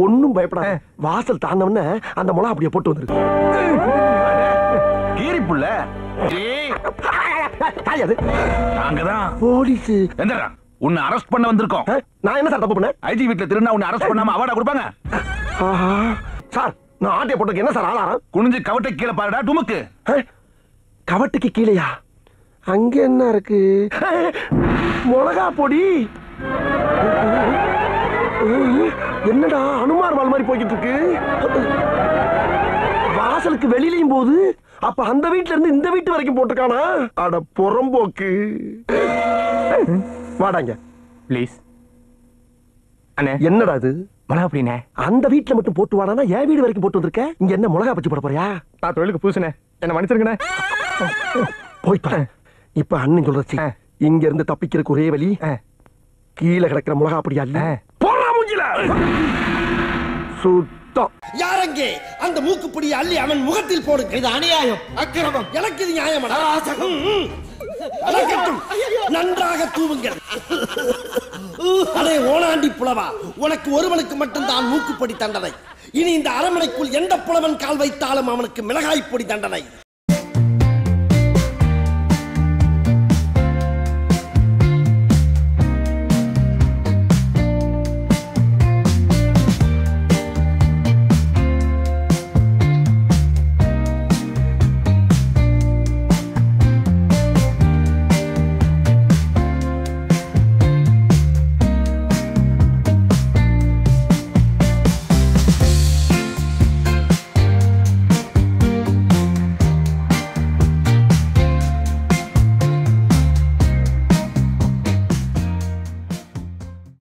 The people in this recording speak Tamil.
ஒண்ணும் பயப்படாத வாசல் தாண்டவன அந்த முளை அப்படியே போட்டு வந்துருக்கு கீரி புள்ள தாயாது நாங்கதான் போலீஸ் எந்தடா உன்னை அரெஸ்ட் பண்ண வந்திருக்கோம் நான் என்ன சார் தப்பு பண்ணேன் ஐஜி வீட்ல திருநா உன்னை அரெஸ்ட் பண்ணாம அவார்டா கொடுப்பாங்க ஆஹா. சார் நான் ஆட்டிய போட்டதுக்கு என்ன சார் ஆளாரம் குனிஞ்சு கவட்டை கீழே பாருடா டுமுக்கு கவட்டுக்கு கீழையா அங்க என்ன இருக்கு மிளகா பொடி என்னடா அனுமார் வால் மாதிரி போய்கிட்டு இருக்கு வாசலுக்கு வெளியிலயும் போகுது அப்ப அந்த வீட்ல இருந்து இந்த வீட்டு வரைக்கும் போட்டிருக்கானா அட புறம்போக்கு வாடாங்க ப்ளீஸ் அண்ணே என்னடா இது மிளகா அப்படிண்ணே அந்த வீட்ல மட்டும் போட்டு வாடானா என் வீடு வரைக்கும் போட்டு வந்திருக்க இங்க என்ன மிளகா பச்சி போட போறியா நான் தொழிலுக்கு புதுசுண்ணே என்ன மன்னிச்சிருங்கண்ணே போய்ப்பா இப்ப அண்ணன் சொல்றச்சு இங்க இருந்து தப்பிக்கிறதுக்கு ஒரே வழி கீழே கிடக்கிற மிளகா அப்படியா இல்ல போடா மூஞ்சில சுத்தம் யாரங்கே அந்த மூக்குப்பிடியை அள்ளி அவன் முகத்தில் போடுங்க இது அநியாயம் அக்கிரமம் எனக்கு இது நியாயமடா ம், ம். அடக்கட்டும். நன்றாக தூவுங்கள் அடே ஓனாண்டி புலவா உனக்கு ஒருவனுக்கு மட்டும்தான் மூக்குப்பொடி தண்டனை இனி இந்த அரண்மனைக்குள் எந்த புலவன் கால் வைத்தாலும் அவனுக்கு மிளகாய் பொடி தண்டனை